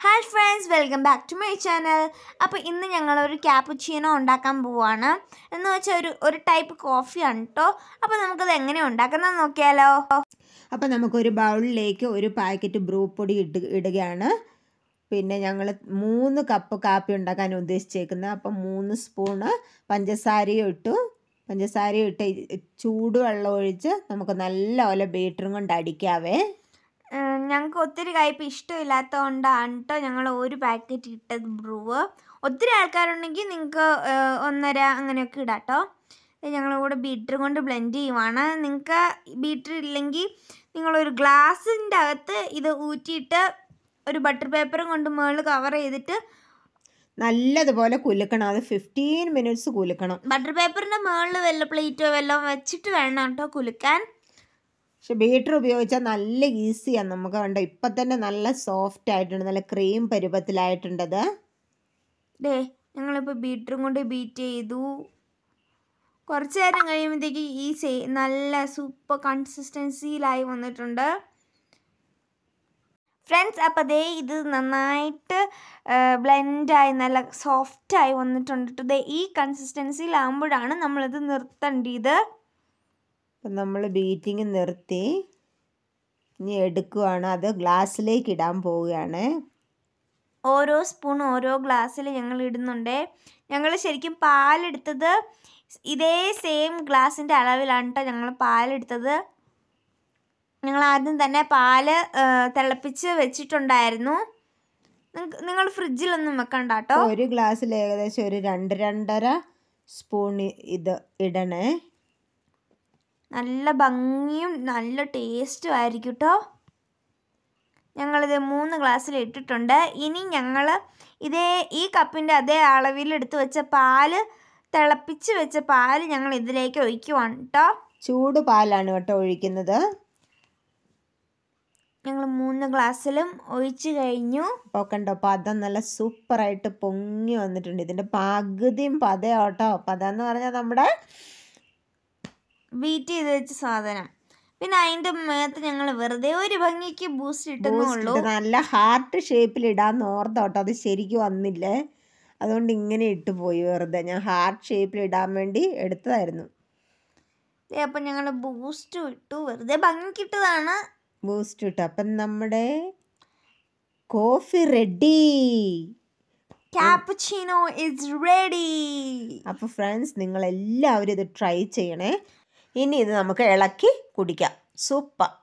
Hi friends welcome back to my channel അപ്പോൾ ഇന്ന് ഞങ്ങളൊരു ക്യാപ്പുച്ചീനോ ഉണ്ടാക്കാൻ പോവാണ് എന്ന് വെച്ചാൽ ഒരു ഒരു ടൈപ്പ് കോഫിയാണ് കേട്ടോ അപ്പോൾ നമുക്കത് എങ്ങനെ ഉണ്ടാക്കുന്നത് നോക്കിയാലോ അപ്പോൾ നമുക്കൊരു ബൗളിലേക്ക് ഒരു പാക്കറ്റ് ബ്രൂ പൊടി ഇട്ട് ഇടുകയാണ് പിന്നെ ഞങ്ങൾ മൂന്ന് കപ്പ് കാപ്പി ഉണ്ടാക്കാൻ ഉദ്ദേശിച്ചേക്കുന്നത് അപ്പം മൂന്ന് സ്പൂണ് പഞ്ചസാരയും ഇട്ടു പഞ്ചസാരയും ഇട്ട് ഈ ചൂടുവെള്ളം ഒഴിച്ച് നമുക്ക് നല്ലപോലെ ബീറ്ററും കൊണ്ട് അടിക്കാവേ ഞങ്ങൾക്ക് ഒത്തിരി കയ്പ് ഇഷ്ടമില്ലാത്തതുകൊണ്ടാണ് കേട്ടോ ഞങ്ങൾ ഒരു പാക്കറ്റ് ഇട്ടത് ബ്രൂവ് ഒത്തിരി ആൾക്കാരുണ്ടെങ്കിൽ നിങ്ങൾക്ക് ഒന്നര അങ്ങനെയൊക്കെ ഇടാം കേട്ടോ ഞങ്ങൾ കൂടെ ബീറ്റർ കൊണ്ട് ബ്ലെൻഡ് ചെയ്യുവാണ് നിങ്ങൾക്ക് ബീറ്റർ ഇല്ലെങ്കിൽ നിങ്ങളൊരു ഗ്ലാസിൻ്റെ അകത്ത് ഇത് ഊറ്റിയിട്ട് ഒരു ബട്ടർ പേപ്പറും കൊണ്ട് മുകളിൽ കവർ ചെയ്തിട്ട് നല്ലതുപോലെ കുലുക്കണം അത് ഫിഫ്റ്റീൻ മിനിറ്റ്സ് കുലുക്കണം ബട്ടർ പേപ്പറിൻ്റെ മുകളിൽ വല്ല പ്ലേറ്റോ വല്ലതും വെച്ചിട്ട് വേണം കേട്ടോ കുലുക്കാൻ പക്ഷെ ബീറ്റർ ഉപയോഗിച്ചാൽ നല്ല ഈസിയാണ് നമുക്ക് കണ്ടോ ഇപ്പം തന്നെ നല്ല സോഫ്റ്റ് ആയിട്ടുണ്ട് നല്ല ക്രീം പരുവത്തിലായിട്ടുണ്ടത് ഡേ ഞങ്ങളിപ്പോൾ ബീറ്ററും കൊണ്ട് ബീറ്റ് ചെയ്തു കുറച്ച് നേരം കഴിയുമ്പോഴത്തേക്ക് ഈ സേ നല്ല സൂപ്പർ കൺസിസ്റ്റൻസിയിലായി വന്നിട്ടുണ്ട് ഫ്രണ്ട്സ് അപ്പോൾ ദേ ഇത് നന്നായിട്ട് ബ്ലെൻഡായി നല്ല സോഫ്റ്റായി വന്നിട്ടുണ്ട് ട്ടോ. ദേ ഈ കൺസിസ്റ്റൻസിയിലാകുമ്പോഴാണ് നമ്മളിത് നിർത്തേണ്ടത് അപ്പം നമ്മൾ ബീറ്റിങ് നിർത്തി ഇനി എടുക്കുവാണ് അത് ഗ്ലാസ്സിലേക്ക് ഇടാൻ പോവുകയാണ് ഓരോ സ്പൂൺ ഓരോ ഗ്ലാസ്സിൽ ഞങ്ങൾ ഇടുന്നുണ്ട് ഞങ്ങൾ ശരിക്കും പാലെടുത്തത് ഇതേ സെയിം ഗ്ലാസിൻ്റെ അളവിലാണ് കേട്ടോ ഞങ്ങൾ പാലെടുത്തത് ഞങ്ങൾ ആദ്യം തന്നെ പാല് ആ, തിളപ്പിച്ച് വെച്ചിട്ടുണ്ടായിരുന്നു നിങ്ങ- നിങ്ങൾ ഫ്രിഡ്ജിലൊന്നും വെക്കണ്ട കേട്ടോ ഒരു ഗ്ലാസ്സിൽ ഏകദേശം ഒരു രണ്ട് രണ്ടര സ്പൂൺ ഇത് ഇടണേ നല്ല ഭംഗിയും നല്ല ടേസ്റ്റും ആയിരിക്കും കേട്ടോ ഞങ്ങളിത് മൂന്ന് ഗ്ലാസ്സിൽ ഇട്ടിട്ടുണ്ട് ഇനി ഞങ്ങൾ ഇതേ ഈ കപ്പിൻ്റെ അതേ അളവിൽ എടുത്ത് വെച്ച പാല് തിളപ്പിച്ച് വെച്ച പാല് ഞങ്ങൾ ഇതിലേക്ക് ഒഴിക്കുവാണ് കേട്ടോ ചൂട് പാലാണ് കേട്ടോ ഒഴിക്കുന്നത് ഞങ്ങൾ മൂന്ന് ഗ്ലാസ്സിലും ഒഴിച്ച് കഴിഞ്ഞു അപ്പോൾ കണ്ടോ പദം നല്ല സൂപ്പറായിട്ട് പൊങ്ങി വന്നിട്ടുണ്ട് ഇതിൻ്റെ പകുതിയും പതയോ കേട്ടോ പദം എന്ന് പറഞ്ഞാൽ നമ്മുടെ ബീറ്റ് ചെയ്ത് വെച്ച സാധനം പിന്നെ അതിൻ്റെ മേത്ത് ഞങ്ങൾ വെറുതെ ഒരു ഭംഗിക്ക് ബൂസ്റ്റ് ഇട്ടെന്നേ boost ഉള്ളൂ ഇട്ട് നല്ല ഹാർട്ട് ഷേപ്പിൽ ഇടാൻ ഓർത്തോ കേട്ടോ അത് ശരിക്കും വന്നില്ലേ അതുകൊണ്ട് ഇങ്ങനെ ഇട്ട് പോയി വെറുതെ ഞാൻ ഹാർട്ട് ഷേപ്പിൽ ഇടാൻ വേണ്ടി എടുത്തതായിരുന്നു ദേ അപ്പം ഞങ്ങൾ ബൂസ്റ്റ് ഇട്ടു വെറുതെ ഭംഗിക്കിട്ടതാണ് ബൂസ്റ്റ് ഇട്ടു അപ്പം നമ്മുടെ coffee ready cappuccino is ready അപ്പോൾ ഫ്രണ്ട്സ് നിങ്ങൾ എല്ലാവരും ഇത് ട്രൈ ചെയ്യണേ ഇനി ഇത് നമുക്ക് ഇളക്കി കുടിക്കാം സൂപ്പർ